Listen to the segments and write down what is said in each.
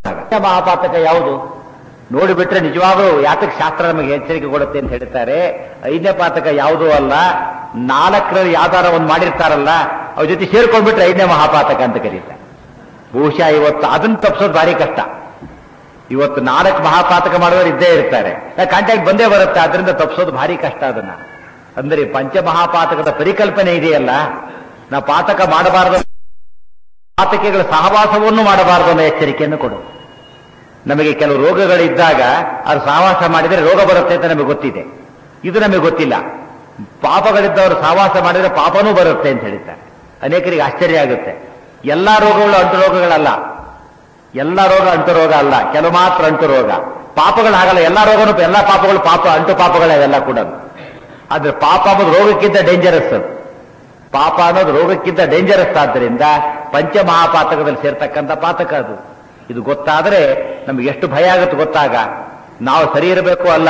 ಮಹಾಪಾತಕ ಯಾವುದು ನೋಡಿಬಿಟ್ರೆ ನಿಜವಾಗ್ಲೂ ಯಾತಕ್ಕೆ ಶಾಸ್ತ್ರ ನಮಗೆ ಎಚ್ಚರಿಕೆ ಕೊಡುತ್ತೆ ಅಂತ ಹೇಳ್ತಾರೆ ಐದನೇ ಪಾತಕ ಯಾವುದೂ ಅಲ್ಲ ನಾಲ್ಕರಲ್ಲಿ ಯಾವ್ದಾರ ಒಂದು ಮಾಡಿರ್ತಾರಲ್ಲ ಅವ್ರ ಜೊತೆ ಸೇರ್ಕೊಂಡ್ಬಿಟ್ರೆ ಐದನೇ ಮಹಾಪಾತಕ ಅಂತ ಕರೀತಾರೆ ಬಹುಶಃ ಇವತ್ತು ಅದನ್ನ ತಪ್ಪಿಸೋದು ಭಾರಿ ಕಷ್ಟ ಇವತ್ತು ನಾಲ್ಕು ಮಹಾಪಾತಕ ಮಾಡುವವರು ಇದ್ದೇ ಇರ್ತಾರೆ ಕಾಂಟ್ಯಾಕ್ಟ್ ಬಂದೇ ಬರುತ್ತೆ ಅದರಿಂದ ತಪ್ಪಿಸೋದು ಭಾರಿ ಕಷ್ಟ ಅದನ್ನ ಅಂದ್ರೆ ಪಂಚಮಹಾಪಾತಕದ ಪರಿಕಲ್ಪನೆ ಇದೆಯಲ್ಲ ನಾವು ಪಾತಕ ಮಾಡಬಾರದು ಪಾತಕಿಗಳ ಸಹವಾಸವನ್ನು ಮಾಡಬಾರದು ಅನ್ನೋ ಎಚ್ಚರಿಕೆಯನ್ನು ಕೊಡು ನಮಗೆ ಕೆಲವು ರೋಗಗಳಿದ್ದಾಗ ಅದು ಸಹವಾಸ ಮಾಡಿದರೆ ರೋಗ ಬರುತ್ತೆ ಅಂತ ನಮಗೆ ಗೊತ್ತಿದೆ ಇದು ನಮಗೆ ಗೊತ್ತಿಲ್ಲ ಪಾಪಗಳಿದ್ದವರು ಸಹವಾಸ ಮಾಡಿದರೆ ಪಾಪನೂ ಬರುತ್ತೆ ಅಂತ ಹೇಳ್ತಾರೆ ಅನೇಕರಿಗೆ ಆಶ್ಚರ್ಯ ಆಗುತ್ತೆ ಎಲ್ಲಾ ರೋಗಗಳು ಅಂಟು ರೋಗಗಳಲ್ಲ ಎಲ್ಲ ರೋಗ ಅಂಟು ರೋಗ ಅಲ್ಲ ಕೆಲವು ಮಾತ್ರ ಅಂಟು ರೋಗ ಪಾಪಗಳು ಹಾಗಲ್ಲ ಎಲ್ಲ ರೋಗನು ಎಲ್ಲ ಪಾಪಗಳು ಪಾಪ ಅಂಟು ಪಾಪಗಳೇ ಅವೆಲ್ಲ ಕೂಡ ಆದ್ರೆ ಪಾಪ ಅನ್ನೋದು ರೋಗಕ್ಕಿಂತ ಡೇಂಜರಸ್ ಅದು ಪಾಪ ಅನ್ನೋದು ರೋಗಕ್ಕಿಂತ ಡೇಂಜರಸ್ ಆದ್ದರಿಂದ ಪಂಚಮಹಾಪಾತಕದಲ್ಲಿ ಸೇರ್ತಕ್ಕಂಥ ಪಾತಕ ಅದು ಇದು ಗೊತ್ತಾದರೆ ನಮ್ಗೆ ಎಷ್ಟು ಭಯ ಆಗುತ್ತೆ ಗೊತ್ತಾಗ ನಾವು ಸರಿ ಇರಬೇಕು ಅಲ್ಲ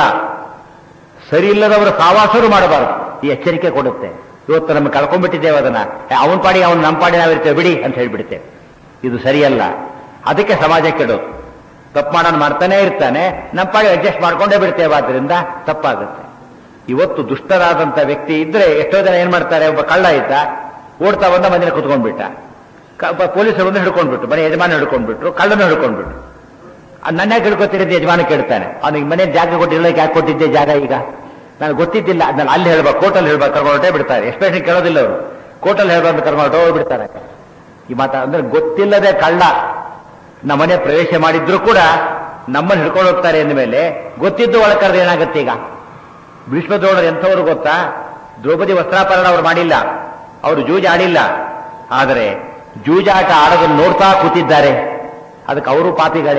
ಸರಿ ಇಲ್ಲದವರ ಸಾವಾಸರು ಮಾಡಬಾರದು ಈ ಎಚ್ಚರಿಕೆ ಕೊಡುತ್ತೆ ಇವತ್ತು ನಮ್ಗೆ ಕಳ್ಕೊಂಡ್ಬಿಟ್ಟಿದ್ದೇವೆ ಅದನ್ನ ಅವನ ಪಾಡಿ ಅವನು ನಮ್ಮ ಪಾಡಿ ನಾವಿರ್ತೇವೆ ಬಿಡಿ ಅಂತ ಹೇಳ್ಬಿಡ್ತೇವೆ ಇದು ಸರಿಯಲ್ಲ ಅದಕ್ಕೆ ಸಮಾಜ ಕೆಡೋದು ತಪ್ಪು ಮಾಡೋಣ ಮಾಡ್ತಾನೆ ಇರ್ತಾನೆ ನಮ್ಮ ಪಾಡಿ ಅಡ್ಜಸ್ಟ್ ಮಾಡ್ಕೊಂಡೇ ಬಿಡ್ತೇವೆ ಆದ್ರಿಂದ ತಪ್ಪಾಗುತ್ತೆ ಇವತ್ತು ದುಷ್ಟರಾದಂತ ವ್ಯಕ್ತಿ ಇದ್ರೆ ಎಷ್ಟೋ ಜನ ಏನ್ ಮಾಡ್ತಾರೆ ಒಬ್ಬ ಕಳ್ಳ ಇದ್ದ ಓಡ್ತಾ ಬಂದ ಮನೇಲಿ ಕುತ್ಕೊಂಡ್ಬಿಟ್ಟ ಪೊಲೀಸರು ಬಂದು ಹಿಡ್ಕೊಂಡ್ಬಿಟ್ಟು ಮನೆ ಯಜಮಾನ ಹಿಡ್ಕೊಂಡ್ಬಿಟ್ರು ಕಳ್ಳನ ಹಿಡ್ಕೊಂಡ್ಬಿಟ್ರು ನನ್ನ ಯಾಕೆ ಹಿಡ್ಕೊತಿರಿದ್ದೆ ಯಜಮಾನ ಕೇಳ್ತಾನೆ ಅವನಿಗೆ ಮನೆ ಜಾಗ ಕೊಟ್ಟಿರ್ಲಿಕ್ಕೆ ಯಾಕೆ ಕೊಟ್ಟಿದ್ದೆ ಜಾಗ ಈಗ ನನಗೆ ಗೊತ್ತಿದ್ದಿಲ್ಲ ಅದನ್ನ ಅಲ್ಲಿ ಹೇಳ್ಬೇಕು ಕೋರ್ಟಲ್ಲಿ ಹೇಳ್ಬೇಕು ಕರ್ಕೊಂಡೇ ಬಿಡ್ತಾರೆ ಎಸ್ಪೆಷಲಿ ಕೇಳೋದಿಲ್ಲ ಅವರು ಕೋರ್ಟಲ್ಲಿ ಹೇಳ್ಬಾರ್ದು ಕರ್ಕೊಂಡು ಹೋಗ್ಬಿಡ್ತಾರೆ ಈ ಮಾತ ಅಂದ್ರೆ ಗೊತ್ತಿಲ್ಲದೆ ಕಳ್ಳ ನಮ್ಮನೆ ಪ್ರವೇಶ ಮಾಡಿದ್ರು ಕೂಡ ನಮ್ಮನ್ನು ಹಿಡ್ಕೊಂಡು ಹೋಗ್ತಾರೆ ಅಂದ ಮೇಲೆ ಗೊತ್ತಿದ್ದು ಒಳಗೆ ಕರೆದು ಏನಾಗುತ್ತೆ ಈಗ ಭೀಷ್ಮದ್ರೋಣರು ಎಂಥವ್ರು ಗೊತ್ತಾ ದ್ರೌಪದಿ ವಸ್ತ್ರಾಪರಣ ಅವ್ರು ಮಾಡಿಲ್ಲ ಅವರು ಜೂಜ್ ಆಡಿಲ್ಲ ಆದರೆ ಜೂಜಾಟ ಆಡೋದನ್ನು ನೋಡ್ತಾ ಕೂತಿದ್ದಾರೆ ಅದಕ್ಕೆ ಅವರು ಪಾಪಿಗಳೇ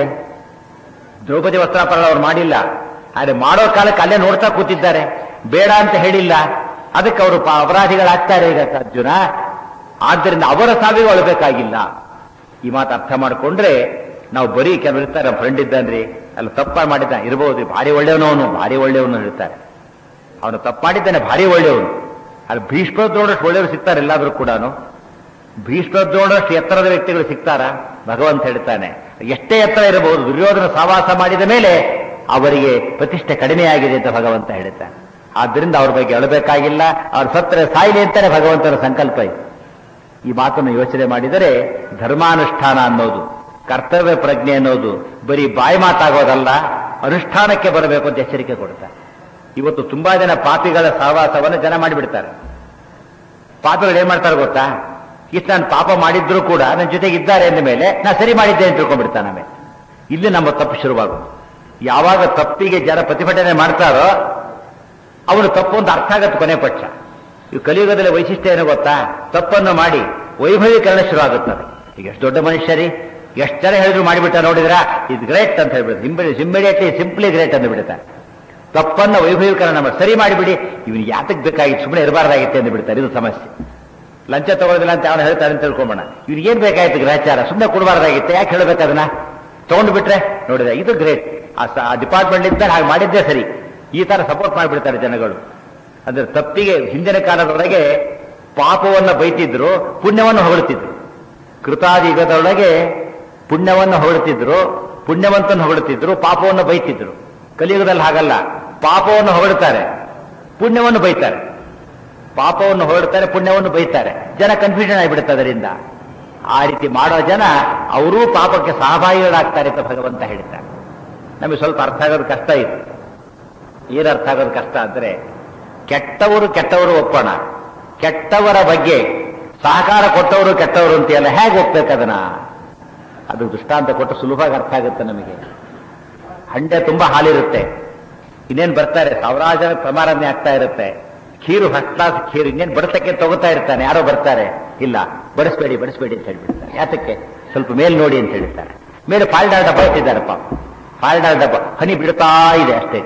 ದ್ರೌಪದಿ ವಸ್ತ್ರಾಪರಣ ಅವ್ರು ಮಾಡಿಲ್ಲ ಆದರೆ ಮಾಡೋ ಕಾಲಕ್ಕೆ ಅಲ್ಲೇ ನೋಡ್ತಾ ಕೂತಿದ್ದಾರೆ ಬೇಡ ಅಂತ ಹೇಳಿಲ್ಲ ಅದಕ್ಕೆ ಅವರು ಅಪರಾಧಿಗಳಾಗ್ತಾರೆ ಈಗ ಅರ್ಜುನ ಆದ್ದರಿಂದ ಅವರ ಸಾವಿಗೆ ಒಳಬೇಕಾಗಿಲ್ಲ ಈ ಮಾತು ಅರ್ಥ ಮಾಡಿಕೊಂಡ್ರೆ ನಾವು ಬರೀ ಕೆಲವರು ಇರ್ತಾರೆ ಫ್ರೆಂಡ್ ಇದ್ದಾನ್ರಿ ಅಲ್ಲ ತಪ್ಪ ಮಾಡಿದ್ದ ಇರಬಹುದು ಭಾರಿ ಒಳ್ಳೆಯವನು ಅವನು ಭಾರಿ ಒಳ್ಳೆಯವನು ಹೇಳ್ತಾರೆ ಅವನು ತಪ್ಪು ಮಾಡಿದ್ದಾನೆ ಭಾರಿ ಒಳ್ಳೆಯವನು ಅಲ್ಲಿ ಭೀಷ್ಮದ್ರೋಣಷ್ಟು ಒಳ್ಳೆಯವರು ಸಿಗ್ತಾರೆ ಎಲ್ಲಾದ್ರೂ ಕೂಡ ಭೀಷ್ಮದ್ರೋಣಷ್ಟು ಎತ್ತರದ ವ್ಯಕ್ತಿಗಳು ಸಿಗ್ತಾರ ಭಗವಂತ ಹೇಳ್ತಾನೆ ಎಷ್ಟೇ ಎತ್ತರ ಇರಬಹುದು ದುರ್ಯೋಧನ ಸಹವಾಸ ಮಾಡಿದ ಮೇಲೆ ಅವರಿಗೆ ಪ್ರತಿಷ್ಠೆ ಕಡಿಮೆಯಾಗಿದೆ ಅಂತ ಭಗವಂತ ಹೇಳ್ತಾನೆ ಆದ್ದರಿಂದ ಅವ್ರ ಬಗ್ಗೆ ಹೇಳಬೇಕಾಗಿಲ್ಲ ಅವ್ರ ಸತ್ತರೆ ಸಾಯಿಲಿ ಅಂತಾನೆ ಭಗವಂತನ ಸಂಕಲ್ಪ ಇದೆ ಈ ಮಾತನ್ನು ಯೋಚನೆ ಮಾಡಿದರೆ ಧರ್ಮಾನುಷ್ಠಾನ ಅನ್ನೋದು ಕರ್ತವ್ಯ ಪ್ರಜ್ಞೆ ಅನ್ನೋದು ಬರೀ ಬಾಯಿ ಮಾತಾಗೋದಲ್ಲ ಅನುಷ್ಠಾನಕ್ಕೆ ಬರಬೇಕು ಅಂತ ಎಚ್ಚರಿಕೆ ಕೊಡ್ತಾರೆ ಇವತ್ತು ತುಂಬಾ ಜನ ಪಾಪಿಗಳ ಸಹವಾಸವನ್ನು ಜನ ಮಾಡಿಬಿಡ್ತಾರೆ ಪಾಪಿಗಳು ಏನ್ ಮಾಡ್ತಾರೆ ಗೊತ್ತಾ ಇಷ್ಟು ನಾನು ಪಾಪ ಮಾಡಿದ್ರು ಕೂಡ ನನ್ನ ಜೊತೆಗೆ ಇದ್ದಾರೆ ಅಂದ ಮೇಲೆ ನಾ ಸರಿ ಮಾಡಿದ್ದೆ ಅಂತ ತಿಳ್ಕೊಂಡ್ಬಿಡ್ತಾನೆ ಆಮೇಲೆ ಇಲ್ಲಿ ನಮ್ಮ ತಪ್ಪು ಶುರುವಾಗುದು ಯಾವಾಗ ತಪ್ಪಿಗೆ ಜನ ಪ್ರತಿಭಟನೆ ಮಾಡ್ತಾರೋ ಅವನು ತಪ್ಪು ಅಂತ ಅರ್ಥ ಆಗತ್ತೆ ಕೊನೆ ಪಕ್ಷ ಈ ಕಲಿಯುಗದಲ್ಲಿ ವೈಶಿಷ್ಟ್ಯ ಏನು ಗೊತ್ತಾ ತಪ್ಪನ್ನು ಮಾಡಿ ವೈಭವೀಕರಣ ಶುರು ಆಗುತ್ತದೆ ಈಗ ಎಷ್ಟು ದೊಡ್ಡ ಮನುಷ್ಯರಿ ಎಷ್ಟು ಜನ ಹೇಳಿದ್ರು ಮಾಡಿಬಿಟ್ಟ ನೋಡಿದ್ರ ಇದು ಗ್ರೇಟ್ ಅಂತ ಹೇಳ್ಬಿಡುತ್ತೆ ಇಮ್ಮಿಡಿಯೇಟ್ಲಿ ಸಿಂಪ್ಲಿ ಗ್ರೇಟ್ ಅಂತ ಬಿಡುತ್ತಾರೆ ತಪ್ಪನ್ನ ವೈಭವೀಕರಣ ಮಾಡಿ ಸರಿ ಮಾಡಿಬಿಡಿ ಇವನು ಯಾತಕ್ಕೆ ಬೇಕಾಗಿತ್ತು ಸುಮ್ಮನೆ ಇರಬಾರ್ದಾಗಿತ್ತೆ ಅಂತ ಬಿಡ್ತಾರೆ ಇದು ಸಮಸ್ಯೆ ಲಂಚ ತಗೊಳ್ಳೋದಿಲ್ಲ ಅಂತ ಅವನು ಹೇಳ್ತಾರೆ ಅಂತ ತಿಳ್ಕೊಂಬೋಣ ಇವ್ರಿಗೆ ಏನ್ ಬೇಕಾಯ್ತು ಗ್ರಹಚಾರ ಸುಮ್ಮನೆ ಕೊಡಬಾರ್ದಾಗಿತ್ತೆ ಯಾಕೆ ಹೇಳ್ಬೇಕು ಅದನ್ನ ತಗೊಂಡು ಬಿಟ್ರೆ ನೋಡಿದ ಇದು ಗ್ರೇಟ್ ಆ ಡಿಪಾರ್ಟ್ಮೆಂಟ್ ಇದ್ದರೆ ಹಾಗೆ ಮಾಡಿದ್ದೇ ಸರಿ ಈ ತರ ಸಪೋರ್ಟ್ ಮಾಡಿಬಿಡ್ತಾರೆ ಜನಗಳು ಅಂದ್ರೆ ತಪ್ಪಿಗೆ ಹಿಂದಿನ ಕಾಲದೊಳಗೆ ಪಾಪವನ್ನು ಬೈತಿದ್ರು ಪುಣ್ಯವನ್ನು ಹೊಗಳುತ್ತಿದ್ರು ಕೃತಾದಿಗದೊಳಗೆ ಪುಣ್ಯವನ್ನು ಹೊಗಳುತ್ತಿದ್ರು ಪುಣ್ಯವಂತನ ಹೊಗಳುತ್ತಿದ್ರು ಪಾಪವನ್ನು ಬೈತಿದ್ರು ಕಲಿಯುಗದಲ್ಲಿ ಹಾಗಲ್ಲ ಪಾಪವನ್ನು ಹೊಗಳುತ್ತಾರೆ ಪುಣ್ಯವನ್ನು ಬೈತಾರೆ ಪಾಪವನ್ನು ಹೊರಡ್ತಾರೆ ಪುಣ್ಯವನ್ನು ಬೈತಾರೆ ಜನ ಕನ್ಫ್ಯೂಷನ್ ಆಗಿಬಿಡುತ್ತೆ ಅದರಿಂದ ಆ ರೀತಿ ಮಾಡೋ ಜನ ಅವರೂ ಪಾಪಕ್ಕೆ ಸಹಭಾಗಿಗಳಾಗ್ತಾರೆ ಅಂತ ಭಗವಂತ ಹೇಳ್ತಾರೆ ನಮಗೆ ಸ್ವಲ್ಪ ಅರ್ಥ ಆಗೋದು ಕಷ್ಟ ಇದೆ ಏನು ಅರ್ಥ ಆಗೋದು ಕಷ್ಟ ಅಂದ್ರೆ ಕೆಟ್ಟವರು ಕೆಟ್ಟವರು ಒಪ್ಪೋಣ ಕೆಟ್ಟವರ ಬಗ್ಗೆ ಸಹಕಾರ ಕೊಟ್ಟವರು ಕೆಟ್ಟವರು ಅಂತೆಲ್ಲ ಹೇಗೆ ಒಪ್ಬೇಕು ಅದನ್ನ ಅದು ದೃಷ್ಟಾಂತ ಕೊಟ್ಟು ಸುಲಭವಾಗಿ ಅರ್ಥ ಆಗುತ್ತೆ ನಮಗೆ ಹಂಡೆ ತುಂಬಾ ಹಾಲಿರುತ್ತೆ ಇನ್ನೇನು ಬರ್ತಾರೆ ಸಾವಿರಾರು ಜನ ಪ್ರಮಾರಾಧನೆ ಆಗ್ತಾ ಇರುತ್ತೆ ಖೀರು ಫಸ್ಟ್ ಕ್ಲಾಸ್ ಖೀರು ಇನ್ನೇನು ಬಡಿಸಕ್ಕೆ ತಗೋತಾ ಇರ್ತಾನೆ ಯಾರೋ ಬರ್ತಾರೆ ಇಲ್ಲ ಬಡಿಸ್ಬೇಡಿ ಬಡಿಸ್ಬೇಡಿ ಅಂತ ಹೇಳ್ಬಿಡ್ತಾರೆ ಯಾತಕ್ಕೆ ಸ್ವಲ್ಪ ಮೇಲ್ ನೋಡಿ ಅಂತ ಹೇಳ್ತಾರೆ ಮೇಲೆ ಫಾಲ್ಡಾರ್ ಡಬ್ಬ ಇಟ್ಟಿದ್ದಾರಪ್ಪ ಫಾಲ್ಡಾರ್ ಡಬ್ಬ ಹನಿ ಬಿಡ್ತಾ ಇದೆ ಅಷ್ಟೇ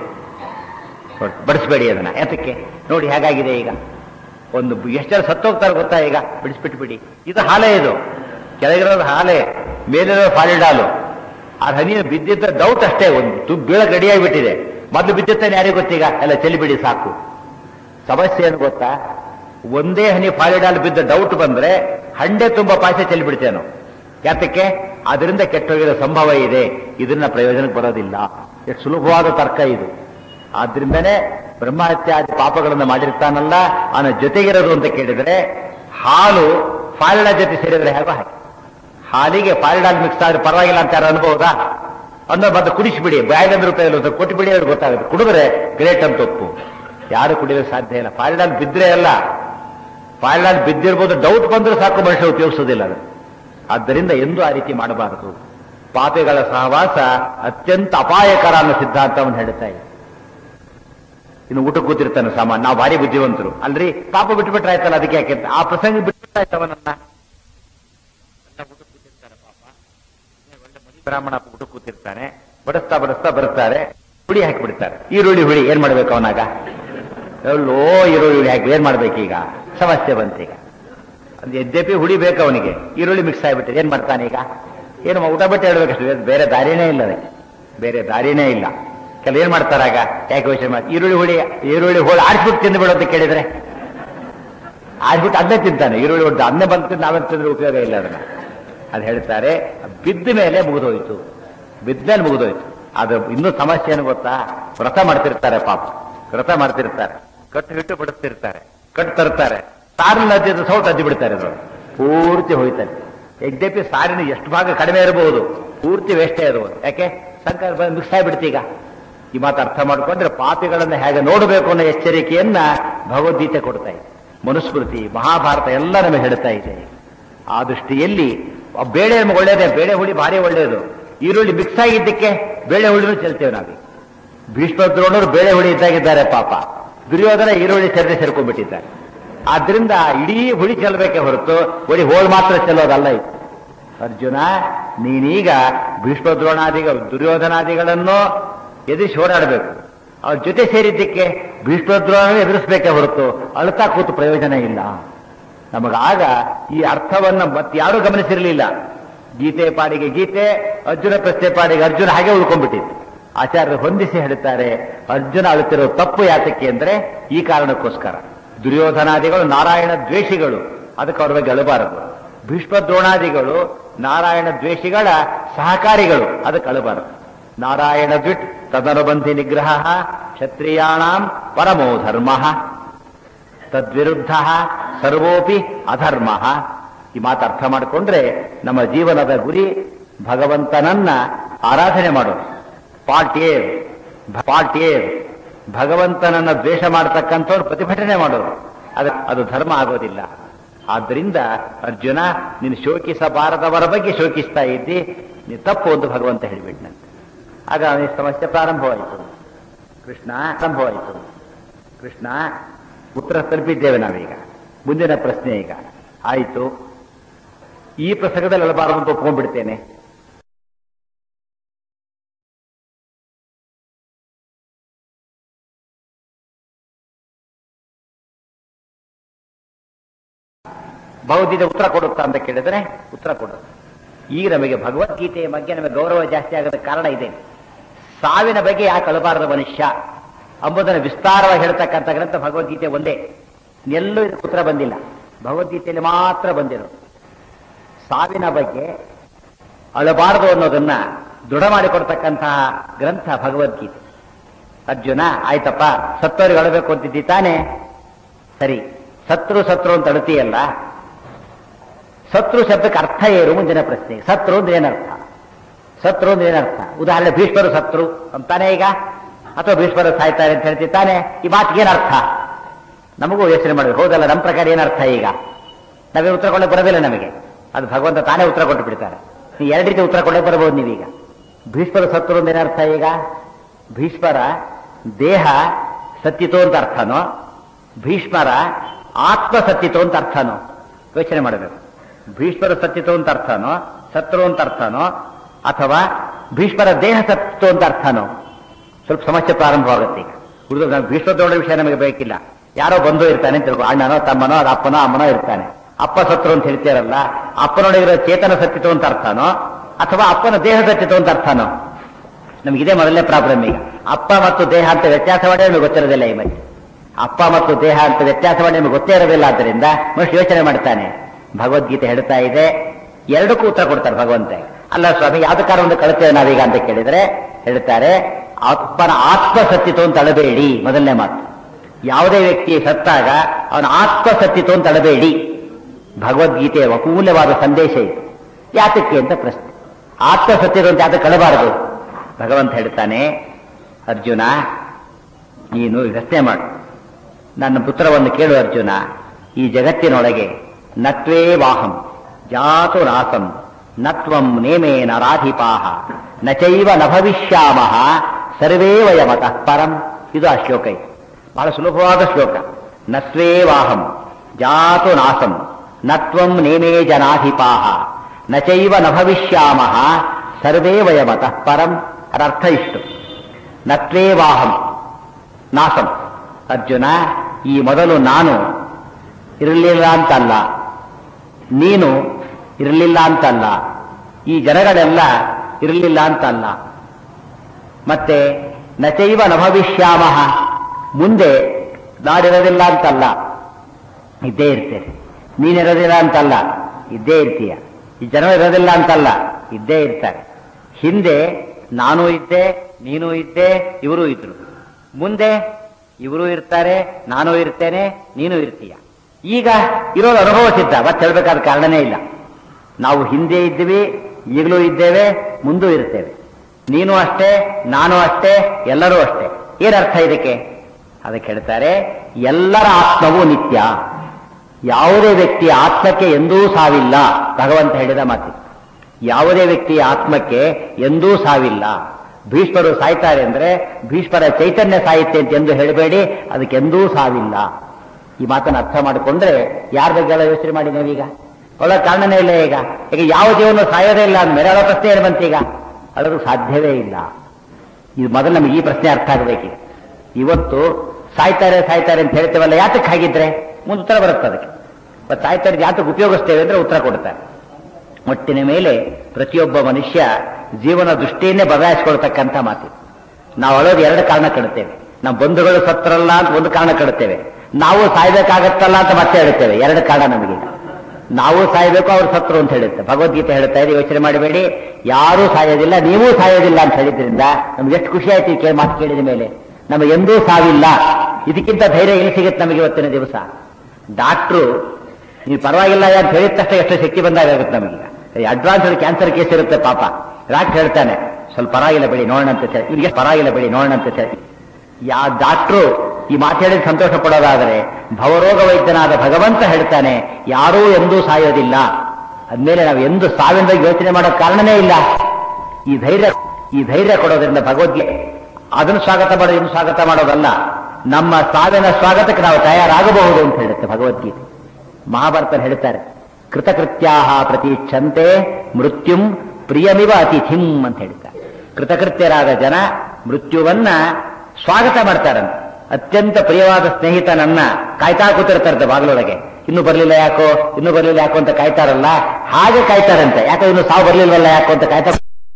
ಬಡಿಸ್ಬೇಡಿ ಅದನ್ನ ಯಾತಕ್ಕೆ ನೋಡಿ ಹೇಗಾಗಿದೆ ಈಗ ಒಂದು ಎಷ್ಟೆಲ್ಲ ಸತ್ತೋಗ್ತಾರೆ ಗೊತ್ತಾ ಈಗ ಬಿಡಿಸ್ಬಿಟ್ಟು ಬಿಡಿ ಇದು ಹಾಲೇ ಇದು ಕೆಳಗಿರೋದು ಹಾಲೇ ಮೇಲಿರೋ ಫಾಲಿಡ್ ಹಾಲು ಆ ಹನಿ ಬಿದ್ದಿದ್ದ ಡೌಟ್ ಅಷ್ಟೇ ಒಂದು ತುಬ್ ಬೀಳಕ್ ರೆಡಿಯಾಗಿಬಿಟ್ಟಿದೆ ಮೊದಲು ಬಿದ್ದಿತ್ತಾನೆ ಯಾರಿಗೂ ಗೊತ್ತೀಗ ಎಲ್ಲ ಚೆಲ್ಲಿಬಿಡಿ ಸಾಕು ಸಮಸ್ಯೆ ಏನು ಗೊತ್ತಾ ಒಂದೇ ಹನಿ ಫಾಲಿಡಾಲ್ ಬಿದ್ದ ಡೌಟ್ ಬಂದ್ರೆ ಹಂಡೆ ತುಂಬಾ ಪಾಯಸ ಚೆಲ್ಲಿಬಿಡ್ತೇವೆ ನಾವು ಯಾತಕ್ಕೆ ಅದರಿಂದ ಕೆಟ್ಟೋಗಿರೋ ಸಂಭವ ಇದೆ ಇದನ್ನ ಪ್ರಯೋಜನಕ್ಕೆ ಬರೋದಿಲ್ಲ ಎಷ್ಟು ಸುಲಭವಾದ ತರ್ಕ ಇದು ಆದ್ರಿಂದನೇ ಬ್ರಹ್ಮಹತ್ಯಾದಿ ಪಾಪಗಳನ್ನು ಮಾಡಿರ್ತಾನಲ್ಲ ಅವನ ಜೊತೆಗಿರೋದು ಅಂತ ಕೇಳಿದ್ರೆ ಹಾಲು ಫಾಲಿಡ ಜೊತೆ ಸೇರಿದ್ರೆ ಹೇಗೋ ಹಾಗೆ ಹಾಲಿಗೆ ಫಾಲಿಡಾಲ್ ಮಿಕ್ಸ್ ಆದ್ರೆ ಪರವಾಗಿಲ್ಲ ಅಂತ ಯಾರು ಅನ್ಬಹುದಾ ಅನ್ನೋ ಮತ್ತೆ ಕುಡಿಸ್ಬಿಡಿ ಬಾಯ್ದಂದ್ರೆ ರೂಪಾಯಿ ಅಂತ ಕೊಟ್ಬಿಡಿ ಅವ್ರಿಗೆ ಗೊತ್ತಾಗುತ್ತೆ ಕುಡಿದ್ರೆ ಗ್ರೇಟ್ ಅಂತ ಒಪ್ಪು ಯಾರು ಕುಡಿಯೋದು ಸಾಧ್ಯ ಇಲ್ಲ ಫಾಲಿಡಾಲ್ ಬಿದ್ರೆ ಅಲ್ಲ ಫಾಲಿಡಾಲ್ ಬಿದ್ದಿರ್ಬೋದು ಡೌಟ್ ಬಂದ್ರೆ ಸಾಕು ಮನುಷ್ಯ ಉಪಯೋಗಿಸೋದಿಲ್ಲ ಅದು ಆದ್ದರಿಂದ ಎಂದೂ ಆ ರೀತಿ ಮಾಡಬಾರದು ಪಾಪಿಗಳ ಸಹವಾಸ ಅತ್ಯಂತ ಅಪಾಯಕರ ಅನ್ನೋ ಸಿದ್ಧಾಂತವನ್ನು ಹೇಳ್ತಾ ಇದೆ ಇನ್ನು ಊಟ ಕೂತಿರ್ತಾನೆ ಸಾಮಾನ್ಯ ನಾವು ಭಾರಿ ಬುದ್ಧಿವಂತರು ಅಲ್ರಿ ಪಾಪ ಬಿಟ್ಬಿಟ್ರೆ ಆಯ್ತಲ್ಲ ಅದಕ್ಕೆ ಯಾಕೆ ಅಂತ. ಆ ಪ್ರಸಂಗ ಬಿಟ್ಬಿಟ್ಟಾಯ್ತವನನ್ನ ಬ್ರಾಹ್ಮಣ ಊಟ ಕೂತಿರ್ತಾನೆ ಬಡಿಸ್ತಾ ಬಡಿಸ್ತಾ ಬರ್ತಾರೆ ಹುಳಿ ಹಾಕಿಬಿಡ್ತಾರೆ ಈರುಳ್ಳಿ ಹುಳಿ ಏನ್ ಮಾಡ್ಬೇಕು ಅವನಾಗ ಎಲ್ಲೋ ಈರುಳ್ಳಿ ಹುಳಿ ಹಾಕಿ ಏನ್ ಮಾಡ್ಬೇಕೀಗ ಸಮಸ್ಯೆ ಬಂತೀಗ ಅದು ಯದ್ಯಪಿ ಹುಳಿ ಬೇಕು ಅವನಿಗೆ ಈರುಳ್ಳಿ ಮಿಕ್ಸ್ ಆಗಿಬಿಟ್ಟಿದೆ ಏನ್ ಮಾಡ್ತಾನೆ ಈಗ ಏನು ಊಟ ಬಿಟ್ಟು ಹೇಳ್ಬೇಕಷ್ಟೇ ಬೇರೆ ದಾರಿನೇ ಇಲ್ಲ ಅದಕ್ಕೆ ಬೇರೆ ದಾರಿನೇ ಇಲ್ಲ ಕೆಲ ಏನ್ ಮಾಡ್ತಾರಾಗ ಯಾಕೆ ಯೋಚನೆ ಮಾಡಿ ಈರುಳ್ಳಿ ಹುಳಿ ಈರುಳ್ಳಿ ಹೋಳಿ ಆಡ್ಸ್ಬಿಟ್ಟು ತಿಂದು ಬಿಡು ಅಂತ ಕೇಳಿದ್ರೆ ಆಡ್ಬಿಟ್ಟು ಅದನ್ನೇ ತಿಂತಾನೆ ಈರುಳ್ಳಿ ಹೊಡೆದು ಅದನ್ನೇ ಬಂದು ನಾವೇ ತಿಂದ್ರೆ ಉಪಯೋಗ ಇಲ್ಲ ಅದನ್ನ ಅದು ಹೇಳ್ತಾರೆ ಬಿದ್ದ ಮೇಲೆ ಮುಗಿದೋಯ್ತು ಬಿದ್ದ ಮೇಲೆ ಮುಗಿದೋಯ್ತು ಅದು ಇನ್ನೂ ಸಮಸ್ಯೆ ಏನು ಗೊತ್ತಾ ವ್ರತ ಮಾಡ್ತಿರ್ತಾರೆ ಪಾಪ ವ್ರತ ಮಾಡ್ತಿರ್ತಾರೆ ಕಟ್ಟು ಹಿಟ್ಟು ಬಡಿಸ್ತಿರ್ತಾರೆ ಕಟ್ಟು ತರ್ತಾರೆ ಸಾರಿನ ಅದ್ದಿದ ಸೌಟ್ ಅದ್ದಿ ಬಿಡ್ತಾರೆ ಅದ್ರೊಳಗೆ ಪೂರ್ತಿ ಹೋಯ್ತಾನೆ ಯದ್ಯಪಿ ಸಾರಿನ ಎಷ್ಟು ಭಾಗ ಕಡಿಮೆ ಇರಬಹುದು ಪೂರ್ತಿ ವೇಸ್ಟೇ ಅದು ಯಾಕೆ ಸಂಕಲ್ಪ ಬಂದು ಮಿಕ್ಸ್ ಆಗಿಬಿಡ್ತೀಗ ಈ ಮಾತು ಅರ್ಥ ಮಾಡ್ಕೊಂಡ್ರೆ ಪಾಪಿಗಳನ್ನ ಹೇಗೆ ನೋಡಬೇಕು ಅನ್ನೋ ಎಚ್ಚರಿಕೆಯನ್ನ ಭಗವದ್ಗೀತೆ ಕೊಡ್ತಾ ಇದೆ ಮನುಸ್ಮೃತಿ ಮಹಾಭಾರತ ಎಲ್ಲ ನಮಗೆ ಹೇಳ್ತಾ ಇದೆ ಆ ದೃಷ್ಟಿಯಲ್ಲಿ ಆ ಬೇಳೆ ನಮಗೆ ಒಳ್ಳೇದೇ ಬೇಳೆ ಹುಳಿ ಭಾರಿ ಒಳ್ಳೆಯದು ಈರುಳ್ಳಿ ಮಿಕ್ಸ್ ಆಗಿದ್ದಕ್ಕೆ ಬೇಳೆ ಹುಳಿನೂ ಚೆಲ್ತೇವೆ ನಾವೀಗ ಭೀಷ್ಮ ದ್ರೋಣರು ಬೇಳೆ ಹುಳಿ ಇದ್ದಾಗಿದ್ದಾರೆ ಪಾಪ ದುರ್ಯೋಧನ ಈರುಳ್ಳಿ ಸೇರಿ ಸೇರ್ಕೊಂಡ್ಬಿಟ್ಟಿದ್ದಾರೆ ಆದ್ರಿಂದ ಇಡೀ ಹುಳಿ ಚೆಲ್ಲಬೇಕೆ ಹೊರತು ಬರೀ ಹೋಳು ಮಾತ್ರ ಚೆಲ್ಲೋದಲ್ಲ ಇದು ಅರ್ಜುನ ನೀನೀಗ ಭೀಷ್ಮ ದ್ರೋಣಾದಿಗ ದುರ್ಯೋಧನಾದಿಗಳನ್ನು ಎದುರಿಸಿ ಓಡಾಡಬೇಕು ಅವ್ರ ಜೊತೆ ಸೇರಿದ್ದಕ್ಕೆ ಭೀಷ್ಮ ದ್ರೋಣ ಎದುರಿಸ್ಬೇಕೆ ಹೊರತು ಅಳ್ತಾ ಕೂತು ಪ್ರಯೋಜನ ಇಲ್ಲ ನಮಗಾಗ ಈ ಅರ್ಥವನ್ನ ಮತ್ತಾರೂ ಗಮನಿಸಿರಲಿಲ್ಲ ಗೀತೆ ಪಾಡಿಗೆ ಗೀತೆ ಅರ್ಜುನ ಪ್ರಶ್ನೆ ಪಾಡಿಗೆ ಅರ್ಜುನ ಹಾಗೆ ಉಳ್ಕೊಂಡ್ಬಿಟ್ಟಿತ್ತು ಆಚಾರ್ಯರು ಹೊಂದಿಸಿ ಹೇಳ್ತಾರೆ ಅರ್ಜುನ ಅಳುತ್ತಿರೋ ತಪ್ಪು ಯಾತಕ್ಕೆ ಅಂದ್ರೆ ಈ ಕಾರಣಕ್ಕೋಸ್ಕರ ದುರ್ಯೋಧನಾದಿಗಳು ನಾರಾಯಣ ದ್ವೇಷಿಗಳು ಅದಕ್ಕೆ ಅವ್ರ ಬಗ್ಗೆ ಅಳಬಾರದು ಭೀಷ್ಮ ದ್ರೋಣಾದಿಗಳು ನಾರಾಯಣ ದ್ವೇಷಿಗಳ ಸಹಕಾರಿಗಳು ಅದಕ್ಕೆ ಅಳಬಾರದು ನಾರಾಯಣ ದ್ವಿಟ್ ತದನುಬಂಧಿ ನಿಗ್ರಹ ಕ್ಷತ್ರಿಯಾಣಾಂ ಪರಮೋ ಧರ್ಮ ತದ್ವಿರುದ್ಧ ಸರ್ವೋಪಿ ಅಧರ್ಮ ಈ ಮಾತು ಅರ್ಥ ಮಾಡಿಕೊಂಡ್ರೆ ನಮ್ಮ ಜೀವನದ ಗುರಿ ಭಗವಂತನನ್ನ ಆರಾಧನೆ ಮಾಡೋದು ಪಾರ್ಟ್ ಏ ಪಾರ್ಟ್ ಏ ಭಗವಂತನನ್ನ ದ್ವೇಷ ಮಾಡತಕ್ಕಂಥವ್ರು ಪ್ರತಿಭಟನೆ ಮಾಡೋದು ಅದು ಅದು ಧರ್ಮ ಆಗೋದಿಲ್ಲ ಆದ್ದರಿಂದ ಅರ್ಜುನ ನೀನು ಶೋಕಿಸಬಾರದವರ ಬಗ್ಗೆ ಶೋಕಿಸ್ತಾ ಇದ್ದಿ ನೀ ತಪ್ಪು ಒಂದು ಭಗವಂತ ಹೇಳಿಬಿಟ್ನಂತೆ ಆಗ ಈ ಸಮಸ್ಯೆ ಪ್ರಾರಂಭವಾಯಿತು ಕೃಷ್ಣ ಆರಂಭವಾಯಿತು ಕೃಷ್ಣ ಉತ್ತರ ತಲುಪಿದ್ದೇವೆ ನಾವೀಗ ಮುಂದಿನ ಪ್ರಶ್ನೆ ಈಗ ಆಯಿತು ಈ ಪ್ರಸಂಗದಲ್ಲಿ ಅಳಬಾರದು ಅಂತ ಒಪ್ಕೊಂಡ್ಬಿಡ್ತೇನೆ ಭಗವದ್ಗೀತೆ ಉತ್ತರ ಕೊಡುತ್ತಾ ಅಂತ ಕೇಳಿದ್ರೆ ಉತ್ತರ ಕೊಡುತ್ತೆ ಈಗ ನಮಗೆ ಭಗವದ್ಗೀತೆಯ ಬಗ್ಗೆ ನಮಗೆ ಗೌರವ ಜಾಸ್ತಿ ಆಗೋದಕ್ಕೆ ಕಾರಣ ಇದೆ ಸಾವಿನ ಬಗ್ಗೆ ಯಾಕೆ ಅಳಬಾರದು ಮನುಷ್ಯ ಎಂಬುದನ್ನು ವಿಸ್ತಾರವಾಗಿ ಹೇಳ್ತಕ್ಕಂಥ ಗ್ರಂಥ ಭಗವದ್ಗೀತೆ ಒಂದೇ ಎಲ್ಲೂ ಇದಕ್ಕೆ ಉತ್ತರ ಬಂದಿಲ್ಲ ಭಗವದ್ಗೀತೆಯಲ್ಲಿ ಮಾತ್ರ ಬಂದಿರೋದು ಸಾವಿನ ಬಗ್ಗೆ ಅಳಬಾರದು ಅನ್ನೋದನ್ನ ದೃಢ ಮಾಡಿಕೊಡ್ತಕ್ಕಂತಹ ಗ್ರಂಥ ಭಗವದ್ಗೀತೆ ಅರ್ಜುನ ಆಯ್ತಪ್ಪ ಸತ್ತವರಿಗೆ ಅಳಬೇಕು ಅಂತಿದ್ದಿ ತಾನೆ ಸರಿ ಸತ್ರು ಸತ್ರು ಅಂತ ಅಳತೀಯಲ್ಲ ಸತ್ರು ಶಬ್ದಕ್ಕೆ ಅರ್ಥ ಏನು ಮುಂದಿನ ಪ್ರಶ್ನೆ ಸತ್ರು ಅಂದ್ರೆ ಏನರ್ಥ ಸತ್ರು ಅಂದ್ರೆ ಏನರ್ಥ ಉದಾಹರಣೆ ಭೀಷ್ಮರು ಸತ್ರು ಅಂತಾನೆ ಈಗ ಅಥವಾ ಭೀಷ್ಮರು ಸಾಯ್ತಾರೆ ಅಂತ ಹೇಳ್ತಿ ತಾನೆ ಈ ಮಾತಿಗೆ ಏನರ್ಥ ನಮಗೂ ಯೋಚನೆ ಮಾಡಬೇಕು ಹೌದಲ್ಲ ನಮ್ಮ ಪ್ರಕಾರ ಏನರ್ಥ ಈಗ ನಾವೇ ಉತ್ತರ ಕೊಡಕ್ಕೆ ಬರೋದಿಲ್ಲ ನಮಗೆ ಅದು ಭಗವಂತ ತಾನೇ ಉತ್ತರ ಕೊಟ್ಟು ಬಿಡ್ತಾರೆ ನೀವು ಎರಡು ರೀತಿ ಉತ್ತರ ಕೊಡಕ್ಕೆ ಬರಬಹುದು ನೀವೀಗ ಭೀಷ್ಮರ ಸತ್ರು ಅಂದ್ರೆ ಏನರ್ಥ ಈಗ ಭೀಷ್ಮರ ದೇಹ ಸತ್ತಿತು ಅಂತ ಅರ್ಥನೋ ಭೀಷ್ಮರ ಆತ್ಮ ಸತ್ತಿತು ಅಂತ ಅರ್ಥನೋ ಯೋಚನೆ ಮಾಡಬೇಕು ಭೀಷ್ಮರ ಸತ್ತಿತು ಅಂತ ಅರ್ಥನೋ ಸತ್ರು ಅಂತ ಅರ್ಥನೋ ಅಥವಾ ಭೀಷ್ಮರ ದೇಹ ಸತ್ತಿತು ಅಂತ ಅರ್ಥನೋ ಸ್ವಲ್ಪ ಸಮಸ್ಯೆ ಪ್ರಾರಂಭವಾಗುತ್ತೆ ಈಗ ಹುಡುಗ ನಾವು ಭೀಷ್ಮ ದೊಡ್ಡ ವಿಷಯ ನಮಗೆ ಬೇಕಿಲ್ಲ ಯಾರೋ ಬಂದು ಇರ್ತಾನೆ ಅಂತ ತಿಳ್ಕೊ ಅಣ್ಣನೋ ತಮ್ಮನೋ ಅದು ಅಪ್ಪನೋ ಅಮ್ಮನೋ ಇರ್ತಾನೆ ಅಪ್ಪ ಸತ್ರು ಅಂತ ಹೇಳ್ತೀರಲ್ಲ ಅಪ್ಪನೊಳಗಿರೋ ಚೇತನ ಸತ್ತಿತು ಅಂತ ಅರ್ಥನೋ ಅಥವಾ ಅಪ್ಪನ ದೇಹ ಸತ್ತಿತು ಅಂತ ಅರ್ಥನೋ ನಮಗಿದೆ ಮೊದಲನೇ ಪ್ರಾಬ್ಲಮ್ ಈಗ ಅಪ್ಪ ಮತ್ತು ದೇಹ ಅಂತ ವ್ಯತ್ಯಾಸ ಮಾಡಿ ನಮಗೆ ಗೊತ್ತಿರೋದಿಲ್ಲ ಈ ಮಧ್ಯೆ ಅಪ್ಪ ಮತ್ತು ದೇಹ ಅಂತ ವ್ಯತ್ಯಾಸ ಮಾಡಿ ನಮಗೆ ಗೊತ್ತೇ ಇರೋದಿಲ್ಲ ಆದ್ದರಿಂದ ಮನುಷ್ಯ ಯೋಚನೆ ಮಾಡ್ತಾನೆ ಭಗವದ್ಗೀತೆ ಹೇಳ್ತಾ ಇದೆ ಎರಡಕ್ಕೂ ಉತ್ತರ ಕೊಡ್ತಾರೆ ಭಗವಂತ ಅಲ್ಲ ಸ್ವಾಮಿ ಯಾವ್ದಕ್ಕಾರ ಒಂದು ಕಳಿತೇವೆ ನಾವೀಗ ಅಂತ ಕೇಳಿದ್ರೆ ಹೇಳ್ತಾರೆ ಆತ್ಮನ ಆತ್ಮ ಸತ್ಯತ್ವ ಅಂತ ಅಳಬೇಡಿ ಮೊದಲನೇ ಮಾತು ಯಾವುದೇ ವ್ಯಕ್ತಿ ಸತ್ತಾಗ ಅವನ ಆತ್ಮ ಸತ್ಯತ್ವ ಅಂತ ಅಳಬೇಡಿ ಭಗವದ್ಗೀತೆಯ ಅಮೂಲ್ಯವಾದ ಸಂದೇಶ ಇದು ಯಾತಕ್ಕೆ ಅಂತ ಪ್ರಶ್ನೆ ಆತ್ಮ ಸತ್ಯದ ಅಂತ ಯಾತಕ್ಕೆ ಕಳಬಾರದು ಭಗವಂತ ಹೇಳ್ತಾನೆ ಅರ್ಜುನ ನೀನು ಯೋಚನೆ ಮಾಡು ನನ್ನ ಪುತ್ರವನ್ನು ಕೇಳು ಅರ್ಜುನ ಈ ಜಗತ್ತಿನೊಳಗೆ ನತ್ವೇ ವಾಹಂ ಜಾತು ನಾಸಂ ನತ್ವಂ ನೇಮೇ ನರಾಧಿಪಾಹ ನಚೈವ ನ ಭವಿಷ್ಯಾಮಹ ಸರ್ವೇ ವಯಮತಃ ಪರಂ ಇದು ಆ ಶ್ಲೋಕ ಇದು ಬಹಳ ಸುಲಭವಾದ ಶ್ಲೋಕ ನತ್ವೇ ವಾಹಂ ಜಾತು ನಾಸಂ ನತ್ವಂ ನೇಮೇ ಜನಾಧಿಪಾಹ ನಚೈವ ನ ಭವಿಷ್ಯಾಮಹ ಸರ್ವೇ ವಯಮತಃ ಪರಂ ಅದರ ಅರ್ಥ ಇಷ್ಟು ನತ್ವೇ ವಾಹಂ ನಾಸಂ ಅರ್ಜುನ ಈ ಮೊದಲು ನಾನು ಇರಲಿಲ್ಲ ಅಂತಲ್ಲ ನೀನು ಇರಲಿಲ್ಲ ಅಂತಲ್ಲ ಈ ಜನಗಳೆಲ್ಲ ಇರಲಿಲ್ಲ ಅಂತಲ್ಲ ಮತ್ತೆ ನಚೈವ ನಭವಿಷ್ಯಾಮಹ ಮುಂದೆ ನಾಡಿರೋದಿಲ್ಲ ಅಂತಲ್ಲ ಇದ್ದೇ ಇರ್ತೇನೆ ನೀನಿರೋದಿಲ್ಲ ಅಂತಲ್ಲ ಇದ್ದೇ ಇರ್ತೀಯ ಈ ಜನ ಇರೋದಿಲ್ಲ ಅಂತಲ್ಲ ಇದ್ದೇ ಇರ್ತಾರೆ ಹಿಂದೆ ನಾನು ಇದ್ದೆ ನೀನು ಇದ್ದೆ ಇವರು ಇದ್ರು ಮುಂದೆ ಇವರು ಇರ್ತಾರೆ ನಾನು ಇರ್ತೇನೆ ನೀನು ಇರ್ತೀಯ ಈಗ ಇರೋದು ಅನುಭವ ಸಿದ್ಧ ಮತ್ತೆ ಹೇಳ್ಬೇಕಾದ ಕಾರಣನೇ ಇಲ್ಲ ನಾವು ಹಿಂದೆ ಇದ್ದೀವಿ ಈಗಲೂ ಇದ್ದೇವೆ ಮುಂದೂ ಇರ್ತೇವೆ ನೀನು ಅಷ್ಟೇ ನಾನು ಅಷ್ಟೇ ಎಲ್ಲರೂ ಅಷ್ಟೇ ಏನರ್ಥ ಇದಕ್ಕೆ ಅದಕ್ಕೆ ಹೇಳ್ತಾರೆ ಎಲ್ಲರ ಆತ್ಮವೂ ನಿತ್ಯ ಯಾವುದೇ ವ್ಯಕ್ತಿಯ ಆತ್ಮಕ್ಕೆ ಎಂದೂ ಸಾವಿಲ್ಲ ಭಗವಂತ ಹೇಳಿದ ಮಾತು ಯಾವುದೇ ವ್ಯಕ್ತಿಯ ಆತ್ಮಕ್ಕೆ ಎಂದೂ ಸಾವಿಲ್ಲ ಭೀಷ್ಮರು ಸಾಯ್ತಾರೆ ಅಂದ್ರೆ ಭೀಷ್ಮರ ಚೈತನ್ಯ ಸಾಹಿತ್ಯ ಅಂತ ಎಂದು ಹೇಳಬೇಡಿ ಅದಕ್ಕೆ ಎಂದೂ ಸಾವಿಲ್ಲ ಈ ಮಾತನ್ನು ಅರ್ಥ ಮಾಡಿಕೊಂಡ್ರೆ ಯಾರ ಬಗ್ಗೆ ಎಲ್ಲ ಯೋಚನೆ ಮಾಡಿ ನಾವೀಗ ಒಳ್ಳೆ ಕಾರಣನೇ ಇಲ್ಲ ಈಗ ಈಗ ಯಾವ ಜೀವನ ಸಾಯೋದೇ ಇಲ್ಲ ಅಂದ್ಮೇಲೆ ಅವಳ ಪ್ರಶ್ನೆ ಏನು ಬಂತೀಗ ಅದಕ್ಕೆ ಸಾಧ್ಯವೇ ಇಲ್ಲ ಇದು ಮೊದಲು ನಮಗೆ ಈ ಪ್ರಶ್ನೆ ಅರ್ಥ ಆಗಬೇಕಿದೆ ಇವತ್ತು ಸಾಯ್ತಾರೆ ಸಾಯ್ತಾರೆ ಅಂತ ಹೇಳ್ತೇವಲ್ಲ ಯಾತಕ್ಕೆ ಹಾಗಿದ್ರೆ ಮುಂದೆ ಉತ್ತರ ಬರುತ್ತೆ ಅದಕ್ಕೆ ಮತ್ತೆ ಸಾಯ್ತಾರೆ ಯಾತಕ್ಕೆ ಉಪಯೋಗಿಸ್ತೇವೆ ಅಂದ್ರೆ ಉತ್ತರ ಕೊಡ್ತಾರೆ ಒಟ್ಟಿನ ಮೇಲೆ ಪ್ರತಿಯೊಬ್ಬ ಮನುಷ್ಯ ಜೀವನ ದೃಷ್ಟಿಯನ್ನೇ ಬದಲಾಯಿಸಿಕೊಳ್ತಕ್ಕಂಥ ಮಾತು ನಾವು ಅಳೋದು ಎರಡು ಕಾರಣ ಕಡುತ್ತೇವೆ ನಮ್ಮ ಬಂಧುಗಳು ಸತ್ರಲ್ಲ ಅಂತ ಒಂದು ಕಾರಣ ಕಡುತ್ತೇವೆ ನಾವು ಸಾಯ್ಬೇಕಾಗತ್ತಲ್ಲ ಅಂತ ಮತ್ತೆ ಹೇಳುತ್ತೇವೆ ಎರಡು ಕಾರಣ ನಮಗೆ ನಾವು ಸಾಯ್ಬೇಕು ಅವ್ರು ಸತ್ರು ಅಂತ ಹೇಳುತ್ತೆ ಭಗವದ್ಗೀತೆ ಹೇಳ್ತಾ ಇದೆ ಯೋಚನೆ ಮಾಡಬೇಡಿ ಯಾರೂ ಸಾಯೋದಿಲ್ಲ ನೀವೂ ಸಾಯೋದಿಲ್ಲ ಅಂತ ಹೇಳಿದ್ರಿಂದ ನಮ್ಗೆ ಎಷ್ಟು ಖುಷಿ ಆಯ್ತು ಈ ಕೇ- ಮಾತು ಕೇಳಿದ ಮೇಲೆ ನಮಗೆ ಎಂದೂ ಸಾವಿಲ್ಲ ಇದಕ್ಕಿಂತ ಧೈರ್ಯ ಎಲ್ಲಿ ಸಿಗುತ್ತೆ ನಮಗೆ ಇವತ್ತಿನ ದಿವಸ ಡಾಕ್ಟ್ರು ನೀವು ಪರವಾಗಿಲ್ಲ ಅಂತ ಹೇಳಿದ ತಕ್ಷಣ ಎಷ್ಟು ಶಕ್ತಿ ಬಂದಾಗುತ್ತೆ ನಮಗೆ ಅಡ್ವಾನ್ಸ್ ಕ್ಯಾನ್ಸರ್ ಕೇಸ್ ಇರುತ್ತೆ ಪಾಪ ಡಾಕ್ಟರ್ ಹೇಳ್ತಾನೆ ಸ್ವಲ್ಪ ಪರವಾಗಿಲ್ಲ ಬಿಡಿ ನೋಡೋಣ ಅಂತ ಹೇಳಿ ಇವ್ರಿಗೆ ಪರವಾಗಿಲ್ಲ ಬಿಡಿ ನೋಡೋಣ ಅಂತ ಹೇಳಿ ಯಾ ಡಾಕ್ಟ್ರು ಈ ಮಾತು ಹೇಳಿದ ಸಂತೋಷ ಪಡೋದಾದರೆ ಭವರೋಗ ವೈದ್ಯನಾದ ಭಗವಂತ ಹೇಳ್ತಾನೆ ಯಾರೂ ಎಂದೂ ಸಾಯೋದಿಲ್ಲ ಅದ್ಮೇಲೆ ನಾವು ಎಂದು ಸಾವಿನ ಬಗ್ಗೆ ಯೋಚನೆ ಮಾಡೋ ಕಾರಣನೇ ಇಲ್ಲ ಈ ಧೈರ್ಯ ಈ ಧೈರ್ಯ ಕೊಡೋದ್ರಿಂದ ಭಗವದ್ಗೀತೆ ಅದನ್ನು ಸ್ವಾಗತ ಮಾಡೋದು ಇನ್ನು ಸ್ವಾಗತ ಮಾಡೋದಲ್ಲ ನಮ್ಮ ಸಾವಿನ ಸ್ವಾಗತಕ್ಕೆ ನಾವು ತಯಾರಾಗಬಹುದು ಅಂತ ಹೇಳುತ್ತೆ ಭಗವದ್ಗೀತೆ ಮಹಾಭಾರತ ಹೇಳ್ತಾರೆ ಕೃತಕೃತ್ಯಾಹ ಪ್ರತೀಕ್ಷಂತೆ ಮೃತ್ಯುಂ ಪ್ರಿಯಮಿವ ಅತಿಥಿಂ ಅಂತ ಹೇಳ್ತಾರೆ ಕೃತಕೃತ್ಯರಾದ ಜನ ಮೃತ್ಯುವನ್ನ ಸ್ವಾಗತ ಮಾಡ್ತಾರಂತೆ ಅತ್ಯಂತ ಪ್ರಿಯವಾದ ಸ್ನೇಹಿತನನ್ನ ಕಾಯ್ತಾ ಕೂತಿರ್ತಾರಂತೆ ಬಾಗಿಲೊಳಗೆ ಇನ್ನು ಬರ್ಲಿಲ್ಲ ಯಾಕೋ ಇನ್ನು ಬರ್ಲಿಲ್ಲ ಯಾಕೋ ಅಂತ ಕಾಯ್ತಾರಲ್ಲ ಹಾಗೆ ಕಾಯ್ತಾರಂತೆ ಯಾಕೋ ಇನ್ನು ಸಾವು ಬರ್ಲಿಲ್ವಲ್ಲ ಯಾಕೋ ಅಂತ ಕಾಯ್ತಾ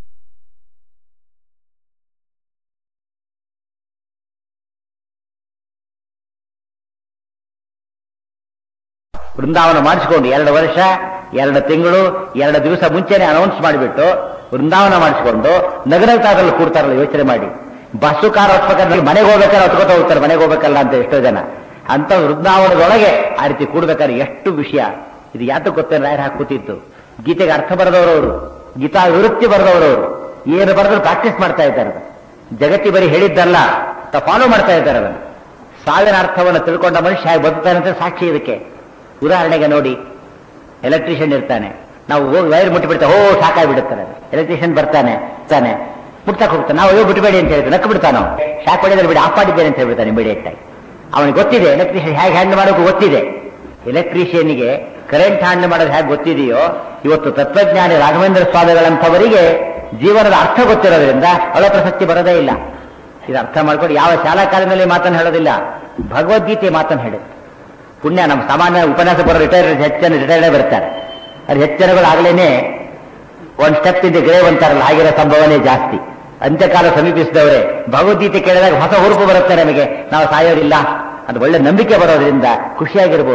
ವೃಂದಾವನ ಮಾಡಿಸಿಕೊಂಡು ಎರಡು ವರ್ಷ ಎರಡು ತಿಂಗಳು ಎರಡು ದಿವಸ ಮುಂಚೆನೆ ಅನೌನ್ಸ್ ಮಾಡಿಬಿಟ್ಟು ವೃಂದಾವನ ಮಾಡಿಸಿಕೊಂಡು ನಗರತಾದಲ್ಲಿ ಕೂಡ್ತಾರಲ್ಲ ಯೋಚನೆ ಮಾಡಿ ಬಸ್ಸು ಕಾರ್ ಹತ್ಬೇಕಾದ್ರೆ ಮನೆಗೆ ಹೋಗ್ಬೇಕಾದ್ರೆ ಹತ್ಕೋತ ಹೋಗ್ತಾರೆ ಮನೆಗೆ ಹೋಗ್ಬೇಕಲ್ಲ ಅಂತ ಎಷ್ಟೋ ಜನ ಅಂತ ವೃಂದಾವನದೊಳಗೆ ಆ ರೀತಿ ಕೂಡ್ಬೇಕಾದ್ರೆ ಎಷ್ಟು ವಿಷಯ ಇದು ಯಾತಕ್ಕೆ ಗೊತ್ತೇನು ರಾಯರ್ ಹಾಕುತ್ತಿತ್ತು ಗೀತೆಗೆ ಅರ್ಥ ಬರೆದವರವರು ಗೀತಾ ವಿವೃತ್ತಿ ಬರೆದವರವರು ಏನು ಬರೆದ್ರು ಪ್ರಾಕ್ಟೀಸ್ ಮಾಡ್ತಾ ಇದ್ದಾರೆ ಜಗತ್ತಿ ಬರೀ ಹೇಳಿದ್ದಲ್ಲ ಫಾಲೋ ಮಾಡ್ತಾ ಇದ್ದಾರೆ ಅದನ್ನು ಸಾವಿನ ಅರ್ಥವನ್ನು ತಿಳ್ಕೊಂಡ ಮನುಷ್ಯ ಹೇಗೆ ಬದುಕ್ತಾನೆ ಅಂತ ಸಾಕ್ಷಿ ಇದಕ್ಕೆ ಉದಾಹರಣೆಗೆ ನೋಡಿ ಎಲೆಕ್ಟ್ರಿಷಿಯನ್ ಇರ್ತಾನೆ ನಾವು ಹೋಗಿ ವೈರ್ ಮುಟ್ಟಿಬಿಡ್ತೇವೆ ಓ ಸಾಕಾಗ್ಬಿಡುತ್ತಾರೆ ಎಲೆಕ್ಟ್ರಿಷಿಯನ್ ಬರ್ತಾನೆ ತಾನೆ ಮುಟ್ತಕ್ಕೆ ಹೋಗ್ತಾನೆ ನಾವು ಅಯ್ಯೋ ಬಿಟ್ಟಬೇಡಿ ಅಂತ ಹೇಳ್ತಾರೆ ನಕ್ಕ ಬಿಡ್ತಾನೆ ನಾವು ಶಾಕ್ ಹೊಡೆದ್ರೆ ಬಿಡಿ ಆಫ್ ಮಾಡಿದ್ದೇನೆ ಅಂತ ಹೇಳ್ಬಿಡ್ತಾನೆ ಇಮಿಡಿಯೇಟ್ ಆಗಿ ಅವನಿಗೆ ಗೊತ್ತಿದೆ ಎಲೆಕ್ಟ್ರಿಷಿಯನ್ ಹೇಗೆ ಹ್ಯಾಂಡಲ್ ಮಾಡೋಕೆ ಗೊತ್ತಿದೆ ಎಲೆಕ್ಟ್ರಿಷಿಯನ್ಗೆ ಕರೆಂಟ್ ಹ್ಯಾಂಡಲ್ ಮಾಡೋದು ಹೇಗೆ ಗೊತ್ತಿದೆಯೋ ಇವತ್ತು ತತ್ವಜ್ಞಾನಿ ರಾಘವೇಂದ್ರ ಸ್ವಾಮಿಗಳಂಥವರಿಗೆ ಜೀವನದ ಅರ್ಥ ಗೊತ್ತಿರೋದ್ರಿಂದ ಅವಳ ಪ್ರಸಕ್ತಿ ಬರೋದೇ ಇಲ್ಲ ಇದು ಅರ್ಥ ಮಾಡ್ಕೊಂಡು ಯಾವ ಶಾಲಾ ಕಾಲದಲ್ಲಿ ಮಾತನ್ನು ಹೇಳೋದಿಲ್ಲ ಭಗವದ್ಗೀತೆ ಮಾತನ್ನು ಹೇಳುತ್ತೆ ಪುಣ್ಯ ನಮ್ಮ ಸಾಮಾನ್ಯ ಉಪನ್ಯಾಸ ಬರೋ ರಿಟೈರ್ ಹೆಚ್ಚಿನ ರಿಟೈರ್ಡೇ ಬರ್ತಾರೆ ಅದು ಹೆಚ್ಚಿನಗಳು ಆಗ್ಲೇನೆ ಒಂದ್ ಸ್ಟೆಪ್ ಇಂದ ಗ್ರೇವ್ ಅಂತಾರಲ್ಲ ಆಗಿರೋ ಸಂಭವನೆ ಜಾಸ್ತಿ ಅಂತ್ಯಕಾಲ ಸಮೀಪಿಸಿದವರೇ ಭಗವದ್ಗೀತೆ ಕೇಳಿದಾಗ ಹೊಸ ಹುರುಪು ಬರುತ್ತೆ ನಮಗೆ ನಾವು ಸಾಯೋದಿಲ್ಲ ಅದು ಒಳ್ಳೆ ನಂಬಿಕೆ ಬರೋದ್ರಿಂದ ಖುಷಿಯಾಗಿರ್ಬೋದು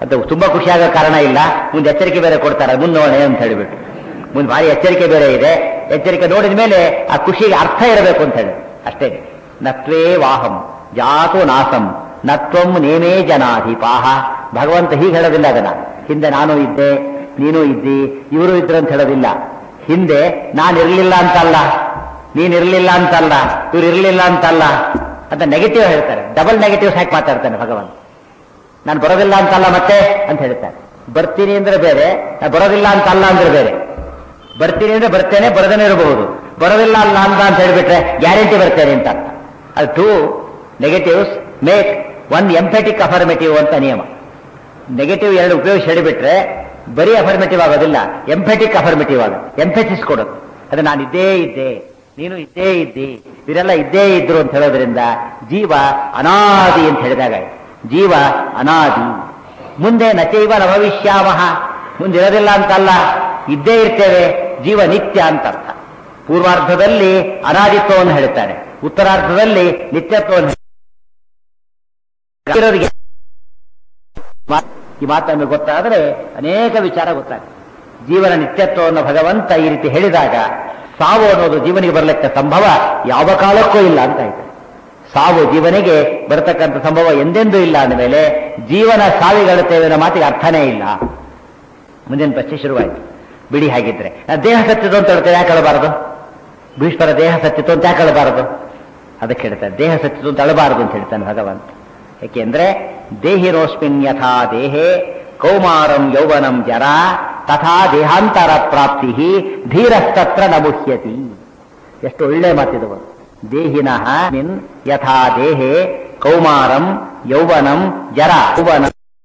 ಅದು ತುಂಬಾ ಖುಷಿಯಾಗೋ ಕಾರಣ ಇಲ್ಲ ಮುಂದೆ ಎಚ್ಚರಿಕೆ ಬೇರೆ ಕೊಡ್ತಾರೆ ಮುಂದೋಣೆ ಅಂತ ಹೇಳಿಬಿಟ್ಟು ಮುಂದೆ ಭಾರಿ ಎಚ್ಚರಿಕೆ ಬೇರೆ ಇದೆ ಎಚ್ಚರಿಕೆ ನೋಡಿದ ಮೇಲೆ ಆ ಖುಷಿಗೆ ಅರ್ಥ ಇರಬೇಕು ಅಂತ ಹೇಳಿ ಅಷ್ಟೇ ನತ್ವೇ ವಾಹಂ ಜಾತು ನಾಸಂ ನತ್ವಂ ನೇಮೇ ಜನಾಧಿಪಾಹ ಭಗವಂತ ಹೀಗೆ ಹೇಳೋದಿಲ್ಲ ಅದನ್ನ ಹಿಂದೆ ನಾನು ಇದ್ದೆ ನೀನು ಇದ್ದಿ ಇವರು ಇದ್ರು ಅಂತ ಹೇಳೋದಿಲ್ಲ ಹಿಂದೆ ನಾನಿರ್ಲಿಲ್ಲ ಅಂತಲ್ಲ ನೀನಿರ್ಲಿಲ್ಲ ಅಂತಲ್ಲ ಇವ್ರು ಇರ್ಲಿಲ್ಲ ಅಂತಲ್ಲ ಅಂತ ನೆಗೆಟಿವ್ ಹೇಳ್ತಾರೆ ಡಬಲ್ ನೆಗೆಟಿವ್ಸ್ ಹಾಕಿ ಮಾತಾಡ್ತಾನೆ ಭಗವಂತ ನಾನು ಬರೋದಿಲ್ಲ ಅಂತಲ್ಲ ಮತ್ತೆ ಅಂತ ಹೇಳ್ತಾರೆ ಬರ್ತೀನಿ ಅಂದ್ರೆ ಬೇರೆ ನಾನು ಬರೋದಿಲ್ಲ ಅಂತಲ್ಲ ಅಂದ್ರೆ ಬೇರೆ ಬರ್ತೀನಿ ಅಂದ್ರೆ ಬರ್ತೇನೆ ಬರದೇನೆ ಇರಬಹುದು ಬರೋದಿಲ್ಲ ಅಲ್ಲ ಅಂತ ಅಂತ ಹೇಳ್ಬಿಟ್ರೆ ಗ್ಯಾರಂಟಿ ಬರ್ತೇನೆ ಅಂತ ಅರ್ಥ ಅದು two negatives make one emphatic affirmative ಅಂತ ನಿಯಮ ನೆಗೆಟಿವ್ ಎರಡು ಉಪಯೋಗಿಸಿ ಹೇಳಿಬಿಟ್ರೆ ಬರೀ ಅಫರ್ಮೇಟಿವ್ ಆಗೋದಿಲ್ಲ ಎಂಫೆಟಿಕ್ ಅಫರ್ಮೇಟಿವ್ ಆಗ ಎಂಫೆಸಿಸ್ ಕೊಡೋದು ಅದು ನಾನು ಇದ್ದೇ ಇದ್ದೆ ನೀನು ಇದ್ದೇ ಇದ್ದಿ ಇವರೆಲ್ಲ ಇದ್ದೇ ಇದ್ರು ಅಂತ ಹೇಳೋದ್ರಿಂದ ಜೀವ ಅನಾದಿ ಅಂತ ಹೇಳಿದಾಗ ಜೀವ ಅನಾದಿ ಮುಂದೆ ನಚೈವ ನ ಭವಿಷ್ಯಾಮಹ ಮುಂದೆ ಇರೋದಿಲ್ಲ ಅಂತಲ್ಲ ಇದ್ದೇ ಇರ್ತೇವೆ ಜೀವ ನಿತ್ಯ ಅಂತ ಅರ್ಥ ಪೂರ್ವಾರ್ಧದಲ್ಲಿ ಅನಾದಿತ್ವವನ್ನು ಹೇಳ್ತಾರೆ ಉತ್ತರಾರ್ಧದಲ್ಲಿ ನಿತ್ಯತ್ವವನ್ನು ಹೇಳ್ತಾರೆ. ಮಾ- ಈ ಮಾತನ್ನು ಗೊತ್ತಾದರೆ ಅನೇಕ ವಿಚಾರ ಗೊತ್ತಾಗುತ್ತೆ ಜೀವನ ನಿತ್ಯತ್ವವನ್ನು ಭಗವಂತ ಈ ರೀತಿ ಹೇಳಿದಾಗ ಸಾವು ಅನ್ನೋದು ಜೀವನಿಗೆ ಬರಲಿಕ್ಕೆ ಸಂಭವ ಯಾವ ಕಾಲಕ್ಕೂ ಇಲ್ಲ ಅಂತ ಆಯ್ತು ಸಾವು ಜೀವನಿಗೆ ಬರತಕ್ಕಂಥ ಸಂಭವ ಎಂದೆಂದೂ ಇಲ್ಲ ಅಂದಮೇಲೆ ಜೀವನ ಸಾವಿಗಳುತ್ತೇವೆ ಅನ್ನೋ ಮಾತಿಗೆ ಅರ್ಥನೇ ಇಲ್ಲ ಮುಂದಿನ ಪ್ರಶ್ನೆ ಶುರುವಾಯಿತು ಬಿಡಿ ಹಾಗಿದ್ರೆ ಆ ದೇಹ ಸತ್ತಿತು ಅಂತ ಹೇಳ್ತೇವೆ ಯಾಕೆ ಹೇಳಬಾರದು ಭೀಷ್ಮರ ದೇಹ ಸತ್ತಿತು ಅಂತ ಯಾಕೆ ಹೇಳಬಾರದು ಅದಕ್ಕೆ ಹೇಳ್ತಾರೆ ದೇಹ ಸತ್ತಿತು ಅಂತ ಅಳಬಾರದು ಅಂತ ಹೇಳ್ತಾನೆ ಭಗವಂತ ಯಾಕೆಂದ್ರೆ ದೇಹಿರೋಸ್ಮಿನ್ ಯಥಾ ದೇಹೇ ಕೌಮಾರಂ ಯೌವನಂ ಜರ ತಥಾ ದೇಹಾಂತರ ಪ್ರಾಪ್ತಿ ಧೀರಸ್ತತ್ರ ನಮುಹ್ಯತಿ ಎಷ್ಟು ಒಳ್ಳೆ ಮಾತಿದವು ದೇಹಿನಃ ಮಿನ್ ಯಥಾ ದೇಹೇ ಕೌಮಾರಂ ಯೌವನಂ ಜರ ಯೌವನ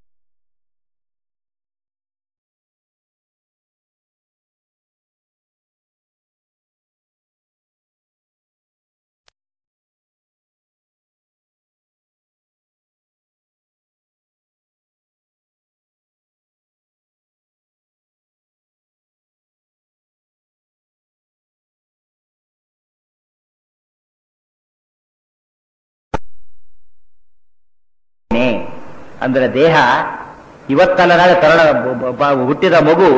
ನೇ. ಅಂದ್ರೆ ದೇಹ ಇವತ್ತಲ್ಲ ನಾಳೆ ತರಣ ಬ- ಬ- ಹುಟ್ಟಿದ ಮಗು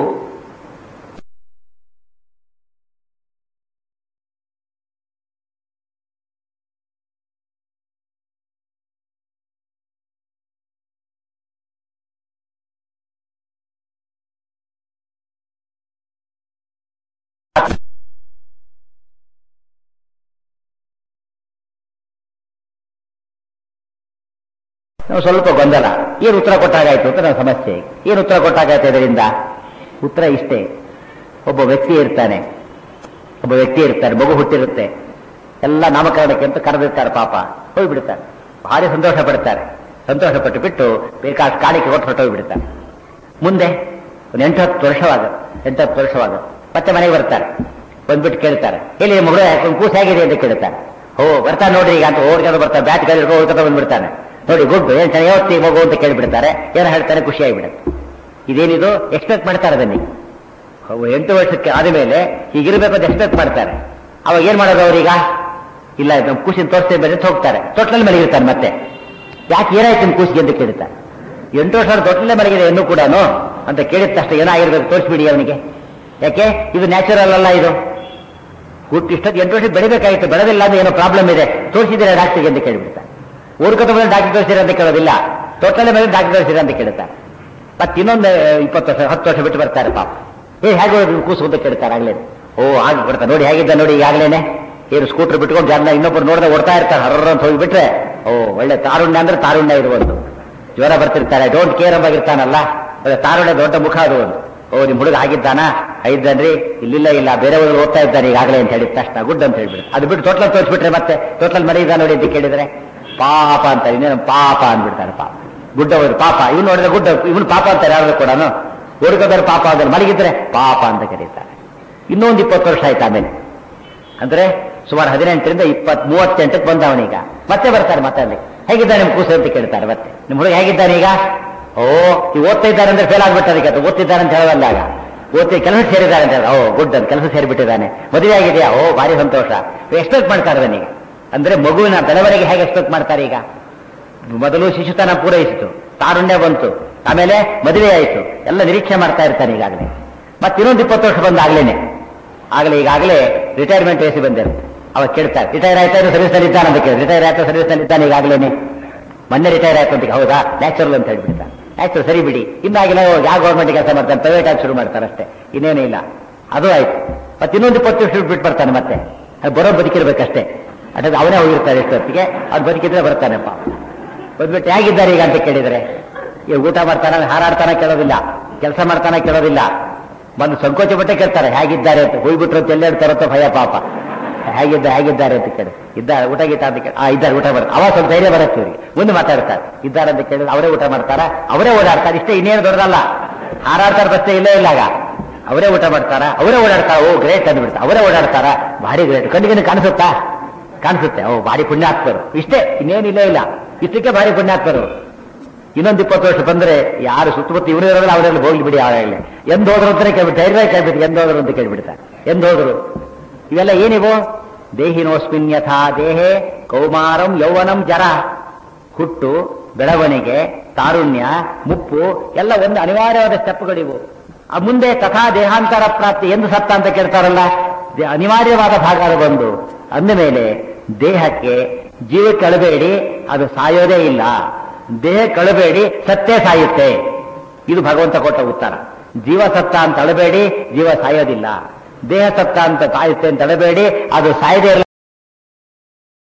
ನಾವು ಸ್ವಲ್ಪ ಗೊಂದಲ ಏನು ಉತ್ತರ ಕೊಟ್ಟಾಗಾಯ್ತು ಅಂತ ನನ್ನ ಸಮಸ್ಯೆ ಏನು ಉತ್ತರ ಕೊಟ್ಟಾಗಾಯ್ತು ಇದರಿಂದ ಉತ್ತರ ಇಷ್ಟೇ ಒಬ್ಬ ವ್ಯಕ್ತಿ ಇರ್ತಾನೆ ಒಬ್ಬ ವ್ಯಕ್ತಿ ಇರ್ತಾನೆ ಮಗು ಹುಟ್ಟಿರುತ್ತೆ ಎಲ್ಲ ನಾಮಕರಣಕ್ಕೆ ಅಂತ ಕರೆದಿರ್ತಾರೆ ಪಾಪ ಹೋಗ್ಬಿಡ್ತಾರೆ ಭಾರಿ ಸಂತೋಷ ಪಡ್ತಾರೆ ಸಂತೋಷ ಪಟ್ಟು ಬಿಟ್ಟು ಬೇಕಾದ ಕಾಣಿಕೆ ಕೊಟ್ಟು ಹೊರಟೋಗ್ಬಿಡ್ತಾರೆ ಮುಂದೆ ಒಂದು ಎಂಟು ಹತ್ತು ವರ್ಷವಾಗುತ್ತೆ ಎಂಟು ಹತ್ತು ವರ್ಷವಾಗುತ್ತೆ ಮತ್ತೆ ಮನೆಗೆ ಬರ್ತಾರೆ ಬಂದ್ಬಿಟ್ಟು ಕೇಳ್ತಾರೆ ಎಲ್ಲಿ ಮಗಳು ಒಂದು ಕೂಸು ಹೇಗಿದೆ ಅಂತ ಕೇಳ್ತಾರೆ ಓ ಬರ್ತಾನೆ ನೋಡ್ರಿ ಈಗ ಅಂತ ಓಡ್ಕೊಂಡು ಬರ್ತಾರೆ ಬ್ಯಾಟ್ ಕೈ ಹಿಡ್ಕೊಂಡು ಓಡ್ಕೊಂಡು ಬಂದ್ಬಿಡ್ತಾನೆ ನೋಡಿ ಗುಡ್ ಏನ್ ಚೆನ್ನಾಗಿ ಯಾವತ್ತಿ ಮಗು ಅಂತ ಕೇಳ್ಬಿಡ್ತಾರೆ ಏನೋ ಹೇಳ್ತಾರೆ ಖುಷಿ ಆಗಿಬಿಡುತ್ತೆ ಇದೇನಿದು ಎಕ್ಸ್ಪೆಕ್ಟ್ ಮಾಡ್ತಾರೆ ಅದನ್ನೇ ಅವು ಎಂಟು ವರ್ಷಕ್ಕೆ ಆದಮೇಲೆ ಹೀಗಿರ್ಬೇಕು ಅಂತ ಎಕ್ಸ್ಪೆಕ್ಟ್ ಮಾಡ್ತಾರೆ ಅವಾಗ ಏನ್ ಮಾಡೋದು ಅವ್ರೀಗ ಇಲ್ಲ ನಮ್ಮ ಖುಷಿನ ತೋರಿಸ್ತೇವೆ ಬೇರೆ ಅಂತ ಹೋಗ್ತಾರೆ ತೊಟ್ಲಲ್ಲಿ ಮಲಗಿರ್ತಾರೆ ಮತ್ತೆ ಯಾಕೆ ಏನಾಯ್ತು ನಿಮ್ ಖುಷಿಗೆ ಅಂತ ಕೇಳ್ತಾರೆ ಎಂಟು ವರ್ಷ ತೊಟ್ಲಲ್ಲೇ ಮಲಗಿದೆ ಇನ್ನೂ ಕೂಡ ಅಂತ ಕೇಳಿದ ತಕ್ಷಣ ಏನಾಗಿರ್ಬೇಕು ತೋರಿಸ್ಬಿಡಿ ಅವನಿಗೆ ಯಾಕೆ ಇದು ನ್ಯಾಚುರಲ್ ಅಲ್ಲ ಇದು ಹುಟ್ಟು ಇಷ್ಟೊತ್ತು ಎಂಟು ವರ್ಷ ಬೆಳಿಬೇಕಾಗಿತ್ತು ಬೆಳೆದಿಲ್ಲ ಅಂದ್ರೆ ಏನೋ ಪ್ರಾಬ್ಲಮ್ ಇದೆ ತೋರಿಸಿದ್ರೆ ಡಾಕ್ಟರ್ಗೆ ಅಂತ ಕೇಳ್ಬಿಡ್ತಾರೆ ಊರ್ಕತ ಮೇಲೆ ಡಾಕ್ಟರ್ ತೋರಿಸಿರ ಅಂತ ಕೇಳೋದಿಲ್ಲ ತೊಟ್ಟಲೆ ಮೇಲೆ ಡಾಕ್ಟರ್ ತೋರಿಸಿರ ಅಂತ ಕೇಳ್ತಾರೆ ಮತ್ತೆ ಇನ್ನೊಂದು ಇಪ್ಪತ್ತು ವರ್ಷ ಹತ್ತು ವರ್ಷ ಬಿಟ್ಟು ಬರ್ತಾರೆ ಪಾಪ ಏ ಹೇಗೆ ಹೋದ್ರು ಕೂಸು ಅಂತ ಕೇಳ್ತಾರೆ ಆಗ್ಲೇ ಓ ಹಾಗೆ ಕೊಡ್ತಾರೆ ನೋಡಿ ಹೇಗಿದ್ದ ನೋಡಿ ಈಗಾಗಲೇನೆ ಏನು ಸ್ಕೂಟರ್ ಬಿಟ್ಕೊಂಡು ಜನ ಇನ್ನೊಬ್ಬರು ನೋಡಿದ್ರೆ ಓಡ್ತಾ ಇರ್ತಾರೆ ಹರ್ರ ಅಂತ ಹೋಗಿಬಿಟ್ರೆ ಓ ಒಳ್ಳೆ ತಾರುಣ್ಯ ಅಂದ್ರೆ ತಾರುಣ್ಯ ಇರುವುದು ಜ್ವರ ಬರ್ತಿರ್ತಾರೆ ಡೋಂಟ್ ಕೇರ್ ಅಂಬಾಗಿರ್ತಾನಲ್ಲ ಒಳ್ಳೆ ತಾರುಣ್ಯ ದೊಡ್ಡ ಮುಖ ಅದು ಒಂದು ಓ ನಿಮ್ ಹುಡುಗ ಆಗಿದ್ದಾನ ಐದನ್ರಿ ಇಲ್ಲಿಲ್ಲ ಇಲ್ಲ ಬೇರೆ ಊರಲ್ಲಿ ಓದ್ತಾ ಇದ್ದಾನೆ ಈಗಾಗಲೇ ಅಂತ ಹೇಳಿದ ತಕ್ಷಣ ಗುಡ್ ಅಂತ ಹೇಳ್ಬಿಡು ಅದು ಬಿಟ್ಟು ಟೋಟ್ಲಲ್ಲಿ ತೋರಿಸ್ಬಿಟ್ರೆ ಮತ್ತೆ ಟೋಟಲ್ ಮನೆ ಇದ್ದ ನೋಡಿ ಅಂತ ಕೇಳಿದ್ರೆ ಪಾಪ ಅಂತಾರೆ ಇನ್ನೇನು ಪಾಪ ಅಂದ್ಬಿಡ್ತಾರೆ ಪಾಪ ಗುಡ್ಡ ಹೋದ್ರು ಪಾಪ ಇವ್ನು ನೋಡಿದ್ರೆ ಗುಡ್ಡ ಇವನು ಪಾಪ ಅಂತಾರೆ ಯಾರು ಕೂಡ ಹುಡುಗದವ್ರು ಪಾಪ ಅಂದ್ರೆ ಮಲಗಿದ್ರೆ ಪಾಪ ಅಂತ ಕರೀತಾರೆ ಇನ್ನೊಂದು ಇಪ್ಪತ್ತು ವರ್ಷ ಆಯ್ತು ಆಮೇಲೆ ಅಂದ್ರೆ ಸುಮಾರು ಹದಿನೆಂಟರಿಂದ ಇಪ್ಪತ್ ಮೂವತ್ತೆಂಟಕ್ಕೆ ಬಂದವನೀಗ ಮತ್ತೆ ಬರ್ತಾರೆ ಮತ್ತೆ ಅಲ್ಲಿ ಹೇಗಿದ್ದಾನೆ ನಿಮ್ ಕೂಸು ಅಂತ ಕೇಳ್ತಾರೆ ಮತ್ತೆ ನಿಮ್ ಹುಡುಗ ಹೇಗಿದ್ದಾನೆ ಈಗ ಓ ಈಗ ಓದ್ತಾ ಇದ್ದಾರೆ ಅಂದ್ರೆ ಫೇಲ್ ಆಗ್ಬಿಟ್ಟು ಅದಕ್ಕೆ ಅದು ಓದ್ತಿದ್ದಾರೆ ಅಂತ ಹೇಳೋಲ್ಲ ಆಗ ಓದ್ತಿ ಕೆಲಸ ಸೇರಿದ್ದಾರೆ ಅಂತ ಹೇಳಿ ಓ ಗುಡ್ ಅಂತ ಕೆಲಸ ಸೇರಿಬಿಟ್ಟಿದ್ದಾನೆ ಮದುವೆ ಆಗಿದೆಯಾ ಓ ಭಾರಿ ಸಂತೋಷ ಎಕ್ಸ್ಪೆಕ್ಟ್ ಮಾಡ್ತಾರೆ ಅದನ್ನೀಗ ಅಂದ್ರೆ ಮಗುವಿನ ಬೆಳವಣಿಗೆ ಹೇಗೆ ಎಕ್ಸ್ಪೆಕ್ಟ್ ಮಾಡ್ತಾರೆ ಈಗ ಮೊದಲು ಶಿಶುತನ ಪೂರೈಸಿತು ತಾರುಣ್ಯ ಬಂತು ಆಮೇಲೆ ಮದುವೆ ಆಯಿತು ಎಲ್ಲ ನಿರೀಕ್ಷೆ ಮಾಡ್ತಾ ಇರ್ತಾನೆ ಈಗಾಗಲೇ ಮತ್ತೆ ಇನ್ನೊಂದು ಇಪ್ಪತ್ತು ವರ್ಷ ಬಂದಾಗ್ಲೇನೆ ಆಗಲೇ ಈಗಾಗಲೇ ರಿಟೈರ್ಮೆಂಟ್ ವಯಸ್ಸು ಬಂದಿರುತ್ತೆ ಅವಾಗ ಕೇಳ್ತಾರೆ ರಿಟೈರ್ ಆಯ್ತಾ ಸರ್ವಿಸ್ ನಲ್ಲಿ ಇದ್ದಾನೆ ಅಂತ ಕೇಳಿ ರಿಟೈರ್ ಆಯ್ತಾ ಸರ್ವಿಸ್ ನಲ್ಲಿ ಇದ್ದಾನೆ ಈಗಾಗಲೇ ಮೊನ್ನೆ ರಿಟೈರ್ ಆಯ್ತು ಅಂತ ಹೌದಾ ನ್ಯಾಚುರಲ್ ಅಂತ ಹೇಳ್ಬಿಡ್ತಾರೆ ನ್ಯಾಚುರಲ್ ಸರಿ ಬಿಡಿ ಇನ್ನಾಗಿಲ್ಲ ಯಾವ ಗೌರ್ಮೆಂಟ್ ಕೆಲಸ ಮಾಡ್ತಾನೆ ಪ್ರೈವೇಟ್ ಆಗಿ ಶುರು ಮಾಡ್ತಾರೆ ಅಷ್ಟೇ ಇನ್ನೇನೇ ಇಲ್ಲ ಅದು ಆಯ್ತು ಮತ್ತೆ ಇನ್ನೊಂದು ಇಪ್ಪತ್ತು ವರ್ಷ ಬಿಟ್ಟು ಬರ್ತಾನೆ ಮತ್ತೆ ಅದು ಬರೋ ಬದುಕಿರ್ಬೇಕಷ್ಟೇ ಅದೇ ಅವನೇ ಹೋಗಿರ್ತಾರೆ ಎಷ್ಟೊತ್ತಿಗೆ ಅವ್ನು ಬದುಕಿದ್ರೆ ಬರ್ತಾನೆಪ್ಪ ಬಂದ್ಬಿಟ್ಟು ಹೇಗಿದ್ದಾರೆ ಈಗ ಅಂತ ಕೇಳಿದ್ರೆ ಈಗ ಊಟ ಮಾಡ್ತಾನೆ ಹಾರಾಡ್ತಾನೆ ಕೇಳೋದಿಲ್ಲ ಕೆಲಸ ಮಾಡ್ತಾನೆ ಕೇಳೋದಿಲ್ಲ ಬಂದು ಸಂಕೋಚ ಪಟ್ಟೆ ಕೇಳ್ತಾರೆ ಹೇಗಿದ್ದಾರೆ ಅಂತ ಹೋಗ್ಬಿಟ್ರು ಅಂತ ಎಲ್ಲೆಡ್ತಾರಂತ ಭಯ ಪಾಪ ಹೇಗಿದ್ದ ಹೇಗಿದ್ದಾರೆ ಅಂತ ಕೇಳಿ ಇದ್ದಾರೆ ಊಟ ಗೀಟ ಅಂತ ಕೇಳಿ ಆ ಇದ್ದಾರೆ ಊಟ ಮಾಡ್ತಾರೆ ಅವಾಗ ಸ್ವಲ್ಪ ಧೈರ್ಯ ಬರುತ್ತೆ ಇವ್ರಿಗೆ ಮುಂದೆ ಮಾತಾಡ್ತಾರೆ ಇದ್ದಾರೆ ಅಂತ ಕೇಳಿದ್ರೆ ಅವರೇ ಊಟ ಮಾಡ್ತಾರ ಅವರೇ ಓಡಾಡ್ತಾರೆ ಇಷ್ಟೇ ಇನ್ನೇನು ದೊಡ್ಡದಲ್ಲ ಹಾರಾಡ್ತಾರೆ ಬಸ್ತೆ ಇಲ್ಲೇ ಇಲ್ಲ ಆಗ ಅವರೇ ಊಟ ಮಾಡ್ತಾರ ಅವರೇ ಓಡಾಡ್ತಾರ ಓ ಗ್ರೇಟ್ ಅಂದ್ಬಿಡ್ತಾರೆ ಅವರೇ ಓಡಾಡ್ತಾರ ಭಾರಿ ಗ್ರೇಟ್ ಕಣ್ಣಿಗೆ ಕಾಣಿಸುತ್ತಾ ಕಾಣಿಸುತ್ತೆ ಓ ಭಾರಿ ಪುಣ್ಯಾತ್ಮರು ಇಷ್ಟೇ ಇನ್ನೇನಿಲ್ಲ ಇಲ್ಲ ಇಷ್ಟಕ್ಕೆ ಭಾರಿ ಪುಣ್ಯಾತ್ಮರು ಇನ್ನೊಂದು ಇಪ್ಪತ್ತು ವರ್ಷ ಬಂದ್ರೆ ಯಾರು ಸುತ್ತಮುತ್ತ ಇವನು ಇರೋದಿಲ್ಲ ಅವರೆಲ್ಲ ಹೋಗ್ಲಿ ಬಿಡಿ ಯಾವಾಗಲೇ ಎಂದ್ ಹೋದ್ರು ಅಂತಾನೆ ಕೇಳ್ಬಿಟ್ಟು ಧೈರ್ಯ ಕೇಳ್ಬಿಟ್ಟು ಎಂದ್ ಹೋದ್ರು ಅಂತ ಕೇಳ್ಬಿಡ್ತಾರೆ ಎಂದ್ ಹೋದ್ರು ಇವೆಲ್ಲ ಏನಿವು ದೇಹಿನೋಸ್ಮಿನ್ ಯಥಾ ದೇಹೆ ಕೌಮಾರಂ ಯೌವನಂ ಜರ ಹುಟ್ಟು ಬೆಳವಣಿಗೆ ತಾರುಣ್ಯ ಮುಪ್ಪು ಎಲ್ಲ ಒಂದು ಅನಿವಾರ್ಯವಾದ ಸ್ಟೆಪ್ಗಳಿವು ಆ ಮುಂದೆ ತಥಾ ದೇಹಾಂತರ ಪ್ರಾಪ್ತಿ ಎಂದು ಸತ್ತ ಅಂತ ಕೇಳ್ತಾರಲ್ಲ ದೇ- ಅನಿವಾರ್ಯವಾದ ಭಾಗ ಅದು ಬಂದು ಅಂದ ಮೇಲೆ ದೇಹಕ್ಕೆ ಜೀವ ಕಳಬೇಡಿ ಅದು ಸಾಯೋದೇ ಇಲ್ಲ ದೇಹ ಕಳಬೇಡಿ ಸತ್ತೇ ಸಾಯುತ್ತೆ ಇದು ಭಗವಂತ ಕೊಟ್ಟ ಉತ್ತರ ಜೀವ ಸತ್ತ ಅಂತ ಅಳಬೇಡಿ ಜೀವ ಸಾಯೋದಿಲ್ಲ ದೇಹ ಸತ್ತ ಅಂತ ಸಾಯುತ್ತೆ ಅಂತ ಅಳಬೇಡಿ ಅದು ಸಾಯದೇ ಇರಲ್ಲ